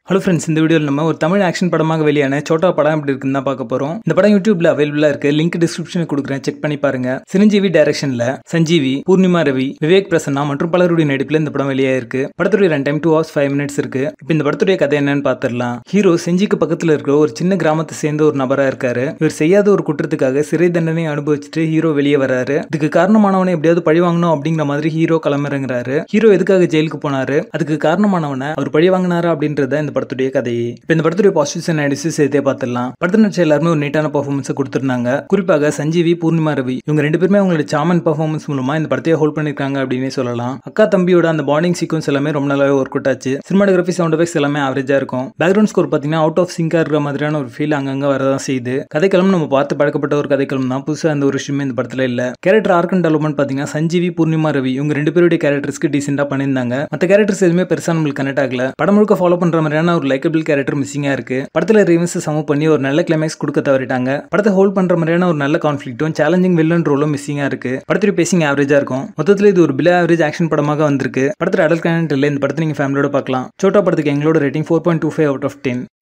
hello friends இந்த வீடியோவில் நம்ம ஒரு தமிழ் ஆக்ஷன் படமாக வெளியான சோட்டா படம் எப்படி இருக்குன்னு தான் பார்க்க போறோம் இந்த படம் யூடியூப்ல அவைலபிளா இருக்கு லிங்க் டிஸ்கிரிப்ஷனில் கொடுக்குறேன் செக் பண்ணி பாருங்க சிரஞ்சீவி டைரக்ஷன்ல சஞ்சீவி பூர்ணிமா ரவி விவேக் பிரசன்னா மற்றும் பலருடைய நடிப்புல இந்த படம் வெளியே இருக்கு படத்துடைய run time two hours five minutes இருக்கு இப்போ இந்த படத்துடைய கதை என்னன்னு பார்த்துடலாம் ஹீரோ செஞ்சிக்கு பக்கத்துல இருக்கிற ஒரு சின்ன கிராமத்தை சேர்ந்த ஒரு நபரா இருக்காரு இவர் செய்யாத ஒரு குற்றத்துக்காக சிறை தண்டனை அனுபவிச்சுட்டு ஹீரோ வெளியே வராரு இதுக்கு காரணமானவனை எப்படியாவது பழி வாங்கணும் அப்படிங்கிற மாதிரி ஹீரோ களமிறங்குறாரு ஹீரோ எதுக்காக ஜெயிலுக்கு போனாரு அதுக்கு காரணமானவனை அவர் பழி வாங்கினாரா அப்படின்றத இந்த படத்துடைய கதையே இப்போ இந்த படத்துடைய பாசிட்டிவ்ஸ் அண்ட் நடிச்சு சேர்த்தே பார்த்துடலாம் படத்தில் நடிச்ச எல்லாருமே ஒரு நீட்டான பர்ஃபார்மன்ஸ் கொடுத்துருந்தாங்க குறிப்பாக சஞ்சீவி பூர்ணிமா ரவி இவங்க ரெண்டு பேருமே அவங்களோட சாமன் பர்ஃபார்மன்ஸ் மூலமா இந்த படத்தையே ஹோல்ட் பண்ணிருக்காங்க அப்படின்னே சொல்லலாம் அக்கா தம்பியோட அந்த பாண்டிங் சீக்வன்ஸ் எல்லாமே ரொம்ப நல்லாவே ஒர்க் அவுட் ஆச்சு சினிமாட்டோகிராஃபி சவுண்ட் எஃபெக்ட்ஸ் எல்லாமே ஆவரேஜா இருக்கும் பேக்ரவுண்ட் ஸ்கோர் பார்த்தீங்கன்னா அவுட் ஆஃப் சிங்கா இருக்கிற மாதிரியான ஒரு ஃபீல் அங்கங்க வரதான் செய்யுது கதைக்களம் நம்ம பார்த்து பழக்கப்பட்ட ஒரு கதைக்களம் தான் புதுசாக அந்த ஒரு விஷயமே இந்த படத்துல இல்ல கேரக்டர் ஆர்க் அண்ட் டெவலப்மெண்ட் பார்த்தீங்கன்னா சஞ்சீவி பூர்ணிமா ரவி இவங்க ரெண்டு பேருடைய கேரக்டர்ஸ்க்கு டீசெண்டா பண்ணியிருந்தாங்க மற்ற கேரக்டர்ஸ் எதுவுமே பெருசா நம்மளுக்கு கனெக்ட் ஆகல படம் முழுக்க ஃபாலோ பண்ற மாதிரியான ஒரு லைக்கபிள் கேரக்டர் மிஸ்ஸிங்கா இருக்கு படத்துல ரிவன்ஸ் சம பண்ணி ஒரு நல்ல கிளைமேக்ஸ் கொடுக்க தவறிட்டாங்க படத்தை ஹோல்ட் பண்ற மாதிரியான ஒரு நல்ல கான்ஃபிளிக்டும் சேலஞ்சிங் வில்லன் ரோலும் மிஸ்ஸிங்கா இருக்கு படத்துடைய பேசிங் ஆவரேஜா இருக்கும் மொத்தத்தில் இது ஒரு பிலோ ஆவரேஜ் ஆக்ஷன் படமாக வந்திருக்கு படத்துல அடல் கனெக்ட் இல்லை இந்த படத்தை நீங்க ஃபேமிலியோட பார்க்கலாம் சோட்டா படத்துக்கு எங்களோட rating four point two five out of ten